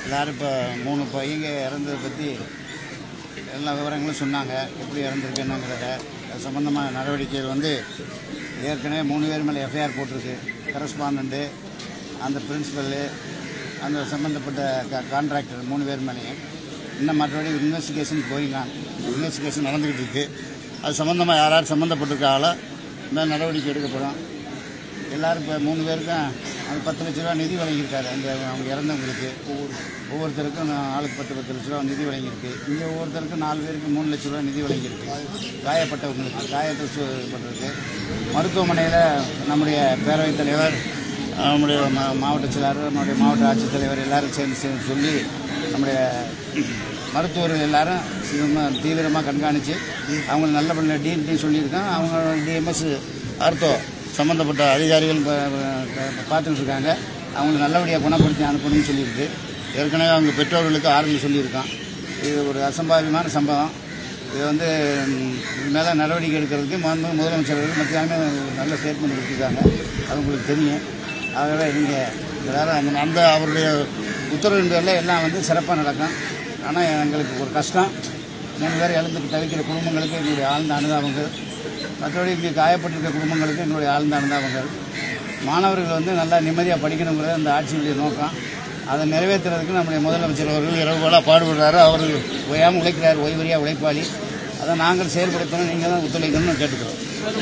எல்லாரும் இப்போ மூணு பையங்க இறந்ததை பற்றி எல்லா விவரங்களும் சொன்னாங்க எப்படி இறந்துருக்கு என்னங்கிறத அது சம்மந்தமான நடவடிக்கைகள் வந்து ஏற்கனவே மூணு பேர் மேலே எஃப்ஐஆர் போட்டிருக்கு கரஸ்பாண்டண்ட்டு அந்த பிரின்சிபல்லு அந்த சம்மந்தப்பட்ட க கான்ட்ராக்டர் மூணு பேர் மேலேயும் இன்னும் மற்றபடி இன்வெஸ்டிகேஷன் போயிடலாம் இன்வெஸ்டிகேஷன் நடந்துக்கிட்டு இருக்கு அது சம்மந்தமாக யார் யார் சம்மந்தப்பட்டிருக்காங்களோ இந்த நடவடிக்கை எடுக்கப்படும் எல்லாரும் இப்போ மூணு பேருக்கும் அது பத்து லட்ச ரூபா நிதி வழங்கியிருக்காரு அந்த அவங்க இறந்தவங்களுக்கு ஒவ்வொரு ஒவ்வொருத்தருக்கும் நான் ஆளுக்கு பத்து பத்து லட்ச ரூபா நிதி வழங்கியிருக்கு இங்கே ஒவ்வொருத்தருக்கும் நாலு பேருக்கு மூணு லட்ச ரூபா நிதி வழங்கியிருக்கு காயப்பட்டவங்களுக்கு காயத்தை சு- பண்ணுறதுக்கு மருத்துவமனையில் நம்முடைய பேரவைத் தலைவர் நம்முடைய மா- மாவட்ட செயலாளர் நம்முடைய மாவட்ட ஆட்சித்தலைவர் எல்லாரும் சேர்ந்து சேர்ந்து சொல்லி நம்முடைய மருத்துவர்கள் எல்லாரும் சீக்கிரமாக தீவிரமாக கண்காணித்து அவங்க நல்ல பண்ண டிஎன்டி சொல்லியிருக்காங்க அவங்க டிஎம்எஸ் அர்த்தோ சம்மந்தப்பட்ட அதிகாரிகள் ப- ப- பார்த்துட்டு இருக்காங்க அவங்களை நல்லபடியாக குணப்படுத்தி அனுப்பணும்னு சொல்லியிருக்கு ஏற்கனவே அவங்க பெற்றோர்களுக்கு ஆறுதல் சொல்லியிருக்கான் இது ஒரு அசம்பாவியமான சம்பவம் இது வந்து ம், இது மேலே நடவடிக்கை எடுக்கிறதுக்கு மாண்பு முதலமைச்சர் அவர்கள் மத்தியானமே ஒரு நல்ல ஸ்டேட்மெண்ட் கொடுத்துருக்காங்க அது உங்களுக்கு தெரியும் ஆகவே நீங்கள் எல்லாரும் அந்த அந்த அவருடைய உத்தரவின் பேரில் எல்லாம் வந்து சிறப்பாக நடக்கும் ஆனால் எங்களுக்கு ஒரு கஷ்டம் மூணு பேர் இழந்துட்டு தவிக்கிற குடும்பங்களுக்கு எங்களுடைய ஆழ்ந்த அனுதாபங்கள் மற்றபடி இங்கே காயப்பட்டிருக்க குடும்பங்களுக்கு எங்களுடைய ஆழ்ந்த அனுதாபங்கள் மாணவர்கள் வந்து நல்லா நிம்மதியாக படிக்கணுங்கிறது அந்த ஆட்சியுடைய நோக்கம் அதை நிறைவேற்றுறதுக்கு நம்முடைய முதலமைச்சர் அவர்கள் இரவுகளாக பாடுபடுறாரு அவர் ஓயாமல் உழைக்கிறார் ஓய்வறியா உழைப்பாளி அதை நாங்கள் செயல்படுத்தணும் நீங்கள் தான் ஒத்துழைக்கணும்னு கேட்டுக்கிறோம்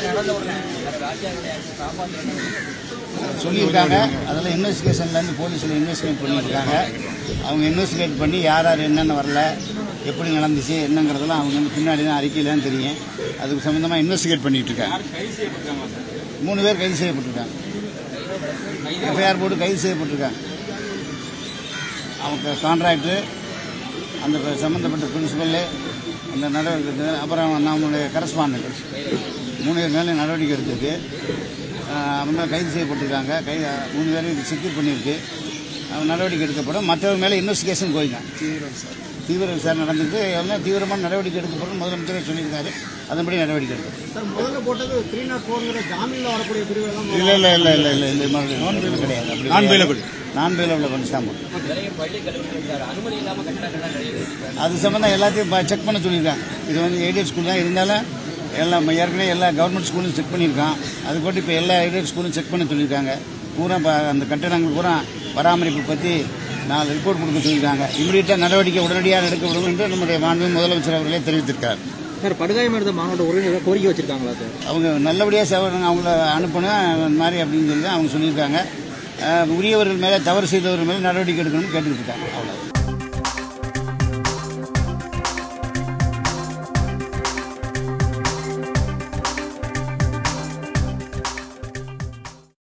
சொல்லியிருக்காங்க அதில் இன்வெஸ்டிகேஷன்லேருந்து போலீஸில் இன்வெஸ்டிகேட் பண்ணியிருக்காங்க அவங்க இன்வெஸ்டிகேட் பண்ணி யார் யார் என்னென்ன வரல எப்படி நடந்துச்சு என்னங்கிறதெல்லாம் அவங்க வந்து பின்னாடி தான் அறிக்கையில் தான் தெரியும் அதுக்கு சம்மந்தமாக இன்வெஸ்டிகேட் பண்ணிட்டு இருக்காங்க மூணு பேர் கைது செய்யப்பட்டிருக்காங்க எஃப்ஐஆர் போட்டு கைது செய்யப்பட்டிருக்காங்க அவங்க கான்ட்ராக்டரு அந்த சம்மந்தப்பட்ட பிரின்சிபல்லு அந்த நடவடிக்கை அப்புறம் நம்மளுடைய கரஸ்பாண்டன்ட் மூணு பேர் மேலே நடவடிக்கை எடுத்திருக்கு ஆஹ் அவங்க மேலே கைது செய்யப்பட்டிருக்காங்க கை மூணு பேரையும் செக்யூர் பண்ணியிருக்கு அவங்க நடவடிக்கை எடுக்கப்படும் மற்றவங்க மேலே இன்வெஸ்டிகேஷன் போயிங்க தீவிர விசாரணை நடந்துட்டு எல்லாம் தீவிரமான நடவடிக்கை எடுக்கப்படும் முதலமைச்சரே சொல்லியிருக்காரு அதன்படி நடவடிக்கை எடுக்கும் சார் முதல்ல போட்டது த்ரீ நாட் ஃபோர்ங்கிற ஜாமீன்ல வரக்கூடிய பிரிவு எல்லாம் இல்லை இல்லை இல்லை இல்லை இல்லை இல்லை நான் பெயில் கிடையாது அப்படி நான் பெயிலபிள் நான் பெயிலபிள் பண்ணி தான் அது சம்மந்தம் எல்லாத்தையும் செக் பண்ண சொல்லியிருக்காங்க இது வந்து எய்டட் ஸ்கூல் தான் இருந்தாலும் எல்லாம் ஏற்கனவே எல்லா கவர்மெண்ட் ஸ்கூலும் செக் பண்ணியிருக்கான் அது போட்டு இப்போ எல்லா எய்டட் ஸ்கூலும் செக் பண்ண சொல்லியிருக்காங்க பூரா இப்போ அந்த கட்டடங்கள் பூரா பராமரிப்பு பற்றி நாலு ரிப்போர்ட் கொடுக்க சொல்லியிருக்காங்க இமீடியட்டாக நடவடிக்கை உடனடியாக எடுக்கப்படும் என்று நம்முடைய மாண்பு முதலமைச்சர் அவர்களே தெரிவித்திருக்கார் சார் படுகாயம் எடுத்த மாணவர்கள் உரிமை கோரிக்கை வச்சிருக்காங்களா சார் அவங்க நல்லபடியாக சேவன் அவங்கள அனுப்பணும் இந்த மாதிரி அப்படின்னு சொல்லி தான் அவங்க சொல்லியிருக்காங்க அஹ் உரியவர்கள் மேலே தவறு செய்தவர்கள் மேலே நடவடிக்கை எடுக்கணும்னு கேட்டுக்கிட்டு இருக்காங்க அவ்வளோ